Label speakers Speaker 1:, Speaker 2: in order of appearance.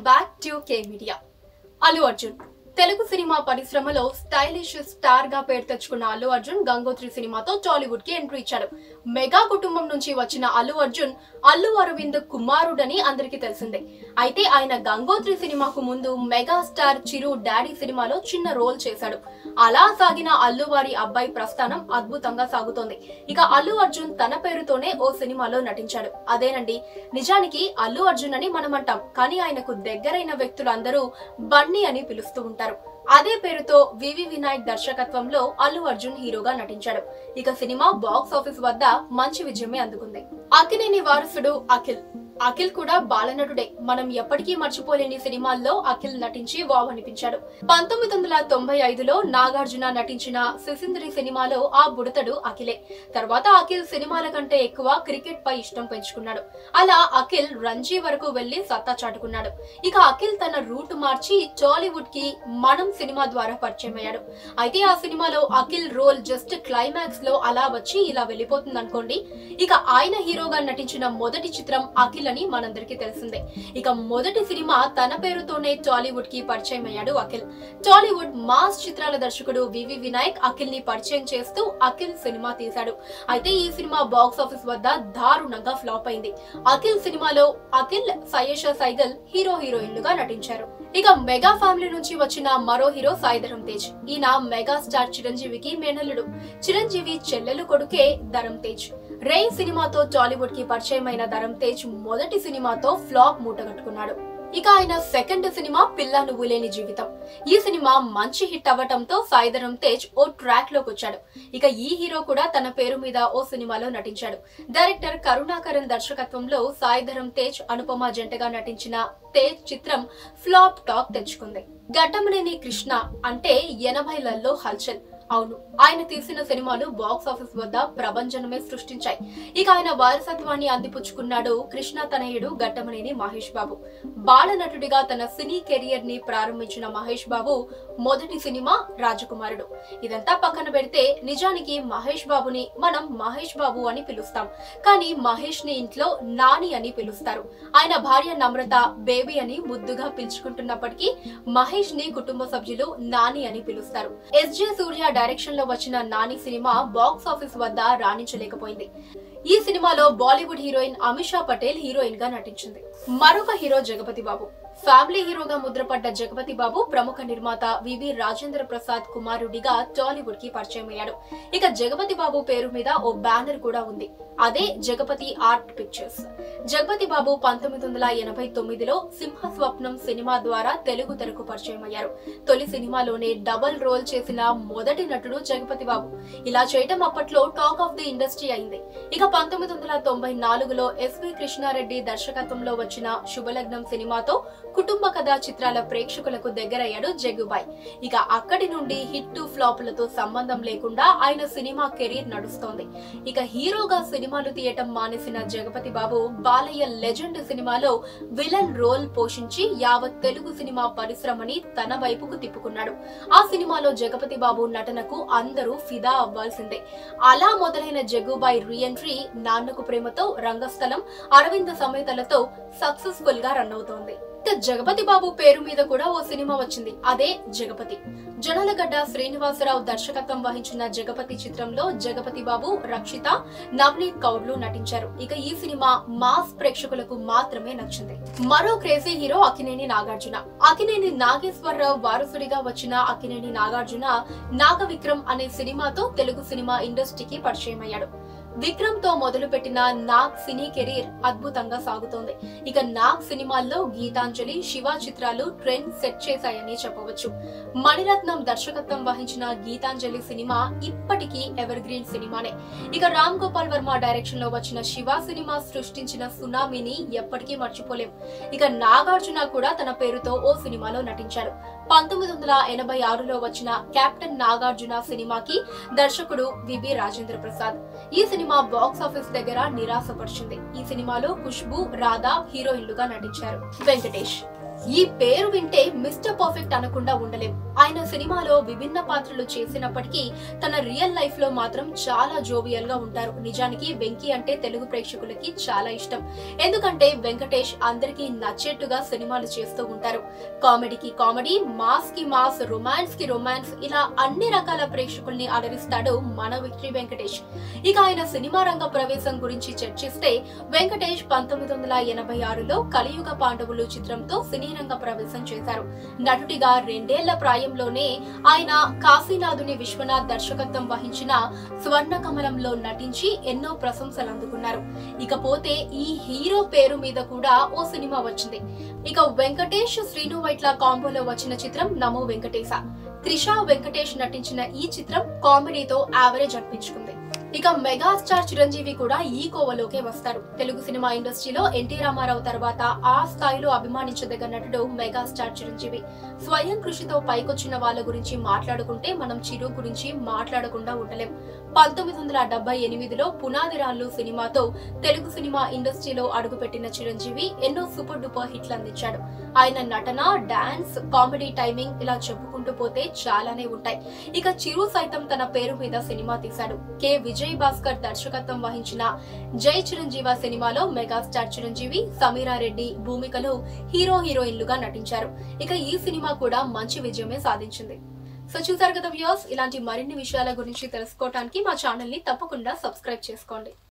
Speaker 1: back to K media Allu Arjun Telugu cinema పరిశ్రమలో stylish star గా పేరు తెచ్చుకున్న అల్లు అర్జున్ గంగోత్రి సినిమాతో టాలీవుడ్ కి ఎంట్రీ ఇచ్చాడు మెగా కుటుంబం నుంచి వచ్చిన అల్లు అర్జున్ అల్లు అరవింద్ కుమారుడని అందరికీ తెలిసిందే అయితే ఆయన గంగోత్రి సినిమాకు ముందు మెగా స్టార్ చిరు డాడీ సినిమాలో చిన్న రోల్ చేశాడు అలా సాగిన అల్లు వారి అబ్బాయి ప్రస్థానం అద్భుతంగా సాగుతోంది ఇక అల్లు అర్జున్ తన పేరుతోనే ఓ సినిమాలో నటించాడు అదేనండి నిజానికి అల్లు అర్జున్ అని మనం అంటాం కానీ ఆయనకు దగ్గరైన వ్యక్తులందరూ బన్నీ అని పిలుస్తూ ఉంటారు అదే పేరుతో వివి వినాయక్ దర్శకత్వంలో అల్లు అర్జున్ హీరోగా నటించాడు ఇక సినిమా బాక్స్ ఆఫీస్ వద్ద మంచి విజయమే అందుకుంది అక్కినేని వారసుడు అఖిల్ అఖిల్ కూడా బాలనటుడే మనం ఎప్పటికీ మర్చిపోలేని సినిమాల్లో అఖిల్ నటించి వావ్ అనిపించాడు పంతొమ్మిది వందల తొంభై ఐదులో నాగార్జున నటించిన సిసింద్రి సినిమాలో ఆ బుడతడు అఖిలే తర్వాత అఖిల్ సినిమాల కంటే ఎక్కువ క్రికెట్ పై ఇష్టం పెంచుకున్నాడు అలా అఖిల్ రంజీ వరకు వెళ్లి సత్తా చాటుకున్నాడు ఇక అఖిల్ తన రూట్ మార్చి టాలీవుడ్ కి మనం సినిమా ద్వారా పరిచయం అయ్యాడు అయితే ఆ సినిమాలో అఖిల్ రోల్ జస్ట్ క్లైమాక్స్ లో అలా వచ్చి ఇలా వెళ్ళిపోతుంది అనుకోండి ఇక ఆయన హీరోగా నటించిన మొదటి చిత్రం అఖిల్ అని మనందరికీ తెలిసిందే ఇక మొదటి సినిమా తన పేరుతోనే టాలీవుడ్ కి పరిచయం అయ్యాడు అఖిల్ టాలీవుడ్ మాస్ చిత్రాల దర్శకుడు వివి వినాయక్ అఖిల్ ని పరిచయం చేస్తూ అఖిల్ సినిమా తీశాడు అయితే ఈ సినిమా బాక్స్ ఆఫీస్ వద్ద దారుణంగా ఫ్లాప్ అయింది అఖిల్ సినిమాలో అఖిల్ సయేషా సైగల్ హీరో హీరోయిన్లుగా నటించారు ఇక మెగా ఫ్యామిలీ నుంచి వచ్చిన మరో హీరో సాయిధరం తేజ్ ఈయన మెగా స్టార్ చిరంజీవికి మేనల్లుడు చిరంజీవి చెల్లెలు కొడుకే ధరం తేజ్ రే సినిమాతో టాలీవుడ్ కి పరిచయమైన ధరం తేజ్ మొదటి సినిమాతో ఫ్లాప్ మూటగట్టుకున్నాడు ఇక ఆయన సెకండ్ సినిమా పిల్ల నువ్వు లేని జీవితం ఈ సినిమా మంచి హిట్ అవ్వటంతో సాయిధరం తేజ్ ఓ ట్రాక్ లోకి వచ్చాడు ఇక ఈ హీరో కూడా తన పేరు మీద ఓ సినిమాలో నటించాడు డైరెక్టర్ కరుణాకరన్ దర్శకత్వంలో సాయిధరం తేజ్ అనుపమ జంటగా నటించిన తేజ్ చిత్రం ఫ్లాప్ టాక్ తెచ్చుకుంది గడ్డమనేని కృష్ణ అంటే ఎనభైలలో హల్చల్ అవును ఆయన తీసిన సినిమాలు బాక్స్ ఆఫీస్ వద్ద ప్రభంజనమే సృష్టించాయి ఇక ఆయన వారసత్వాన్ని అందిపుచ్చుకున్నాడు కృష్ణ తనయుడు గట్టమనేని మహేష్ బాబు బాల నటుడిగా తన సినీ కెరియర్ ని ప్రారంభించిన మహేష్ బాబు మొదటి సినిమా రాజకుమారుడు ఇదంతా పక్కన పెడితే నిజానికి మహేష్ బాబుని మనం మహేష్ బాబు అని పిలుస్తాం కానీ మహేష్ ని ఇంట్లో నాని అని పిలుస్తారు ఆయన భార్య నమ్రత బేబీ అని ముద్దుగా పిలుచుకుంటున్నప్పటికీ మహేష్ ని కుటుంబ సభ్యులు నాని అని పిలుస్తారు ఎస్జే సూర్య డైరెక్షన్ లో వచ్చిన నాని సినిమా బాక్స్ ఆఫీస్ వద్ద రాణించలేకపోయింది ఈ సినిమాలో Bollywood heroine Amisha Patel heroine గా నటించింది మరొక హీరో జగపతి బాబు ఫ్యామిలీ హీరోగా ముద్రపడ్డ జగపతి బాబు ప్రముఖ నిర్మాత వివి రాజేంద్ర ప్రసాద్ కుమారుడిగా టాలీవుడ్ కి పరిచయం అయ్యాడు ఇక జగపతి బాబు పేరు మీద ఓ బ్యానర్ కూడా ఉంది అదే జగపతి ఆర్ట్ పిక్చర్స్ జగపతి బాబు పంతొమ్మిది వందల ఎనభై తొమ్మిదిలో సింహ స్వప్నం సినిమా ద్వారా తెలుగు తెరకు పరిచయం అయ్యారు తొలి సినిమాలోనే డబల్ రోల్ చేసిన మొదటి నటుడు జగపతి బాబు ఇలా చేయటం అప్పట్లో టాక్ ఆఫ్ ది ఇండస్ట్రీ అయింది ఇక పంతొమ్మిది వందల తొంభై నాలుగులో ఎస్వి కృష్ణారెడ్డి దర్శకత్వంలో వచ్చిన శుభలగ్నం సినిమాతో కుటుంబ కథా చిత్రాల ప్రేక్షకులకు దగ్గరయ్యాడు జగ్గుబాయ్ ఇక అక్కడి నుండి హిట్ ఫ్లాపులతో సంబంధం లేకుండా ఆయన సినిమా కెరీర్ నడుస్తోంది ఇక హీరోగా సినిమాలు తీయటం మానేసిన జగపతి బాబు బాలయ్య లెజెండ్ సినిమాలో విలన్ రోల్ పోషించి యావత్ తెలుగు సినిమా పరిశ్రమని తన వైపుకు తిప్పుకున్నాడు ఆ సినిమాలో జగపతి బాబు నటనకు అందరూ ఫిదా అవ్వాల్సిందే అలా మొదలైన జగ్గుబాయ్ రీఎంట్రీ నాన్నకు ప్రేమతో రంగస్థలం అరవింద సమేతలతో సక్సెస్ఫుల్ గా రన్ అవుతోంది ఇక జగపతి బాబు పేరు మీద కూడా ఓ సినిమా వచ్చింది అదే జగపతి జొన్నలగడ్డ శ్రీనివాసరావు దర్శకత్వం వహించిన జగపతి చిత్రంలో జగపతి బాబు రక్షిత నవనీత్ కౌర్లు నటించారు ఇక ఈ సినిమా మాస్ ప్రేక్షకులకు మాత్రమే నచ్చింది మరో క్రేజీ హీరో అకినేని నాగార్జున అకినేని నాగేశ్వరరావు వారసుడిగా వచ్చిన అకినేని నాగార్జున నాగ విక్రమ్ అనే సినిమాతో తెలుగు సినిమా ఇండస్ట్రీకి పరిచయం అయ్యాడు విక్రమ్ తో మొదలుపెట్టిన నాగ్ సినీ కెరీర్ అద్భుతంగా సాగుతోంది ఇక నాగ్ సినిమాల్లో గీతాంజలి శివ చిత్రాలు ట్రెండ్ సెట్ చేశాయని చెప్పవచ్చు మణిరత్నం దర్శకత్వం వహించిన గీతాంజలి సినిమా ఇప్పటికీ ఎవర్ గ్రీన్ సినిమానే ఇక రామ్ గోపాల్ వర్మ డైరెక్షన్ లో వచ్చిన శివ సినిమా సృష్టించిన సునామీని ఎప్పటికీ మర్చిపోలేం ఇక నాగార్జున కూడా తన పేరుతో ఓ సినిమాలో నటించాడు పంతొమ్మిది వందల ఎనభై ఆరులో వచ్చిన కెప్టెన్ నాగార్జున సినిమాకి దర్శకుడు విబి రాజేంద్ర ప్రసాద్ ఈ సినిమా బాక్స్ ఆఫీస్ దగ్గర నిరాశపరిచింది ఈ సినిమాలో ఖుష్బు రాధా హీరోయిన్లుగా నటించారు వెంకటేష్ ఈ పేరు వింటే మిస్టర్ పర్ఫెక్ట్ అనకుండా ఉండలేం ఆయన సినిమాలో విభిన్న పాత్రలు చేసినప్పటికీ తన రియల్ లైఫ్ లో మాత్రం చాలా జోవియల్ గా ఉంటారు నిజానికి వెంకీ అంటే తెలుగు ప్రేక్షకులకి చాలా ఇష్టం ఎందుకంటే వెంకటేష్ అందరికీ నచ్చేట్టుగా సినిమాలు చేస్తూ ఉంటారు కామెడీకి కామెడీ మాస్ కి మాస్ రొమాన్స్ కి రొమాన్స్ ఇలా అన్ని రకాల ప్రేక్షకుల్ని అలరిస్తాడు మన విక్టరీ వెంకటేష్ ఇక ఆయన సినిమా రంగ ప్రవేశం గురించి చర్చిస్తే వెంకటేష్ పంతొమ్మిది వందల ఎనభై ఆరులో కలియుగ పాండవులు చిత్రంతో సినీ రంగ ప్రవేశం చేశారు నటుడిగా రెండేళ్ల ప్రాయంలోనే ఆయన కాశీనాథుని విశ్వనాథ్ దర్శకత్వం వహించిన స్వర్ణ కమలంలో నటించి ఎన్నో ప్రశంసలు అందుకున్నారు ఇకపోతే ఈ హీరో పేరు మీద కూడా ఓ సినిమా వచ్చింది ఇక వెంకటేష్ శ్రీను వైట్ల కాంబోలో వచ్చిన చిత్రం నమో వెంకటేశ త్రిష వెంకటేష్ నటించిన ఈ చిత్రం కామెడీతో యావరేజ్ అనిపించుకుంది ఇక మెగాస్టార్ చిరంజీవి కూడా ఈ కోవలోకే వస్తాడు తెలుగు సినిమా ఇండస్ట్రీలో ఎన్టీ రామారావు తర్వాత ఆ స్థాయిలో అభిమానించదగ్గ నటుడు మెగాస్టార్ చిరంజీవి స్వయం కృషితో పైకొచ్చిన వాళ్ళ గురించి మాట్లాడుకుంటే మనం చిరు గురించి మాట్లాడకుండా ఉండలేం పంతొమ్మిది వందల డెబ్బై ఎనిమిదిలో పునాది రాళ్ళు సినిమాతో తెలుగు సినిమా ఇండస్ట్రీలో అడుగుపెట్టిన చిరంజీవి ఎన్నో సూపర్ డూపర్ హిట్లు అందించాడు ఆయన నటన డాన్స్ కామెడీ టైమింగ్ ఇలా చెప్పుకుంటూ పోతే చాలానే ఉంటాయి ఇక చిరు సైతం తన పేరు మీద సినిమా తీశాడు కె విజయ్ భాస్కర్ దర్శకత్వం వహించిన జై చిరంజీవ సినిమాలో మెగాస్టార్ చిరంజీవి సమీరా రెడ్డి భూమికలో హీరో హీరోయిన్లుగా నటించారు ఇక ఈ సినిమా కూడా మంచి విజయమే సాధించింది సో చూసారు కదా వ్యూస్ ఇలాంటి మరిన్ని విషయాల గురించి తెలుసుకోవడానికి మా ఛానల్ ని తప్పకుండా సబ్స్క్రైబ్ చేసుకోండి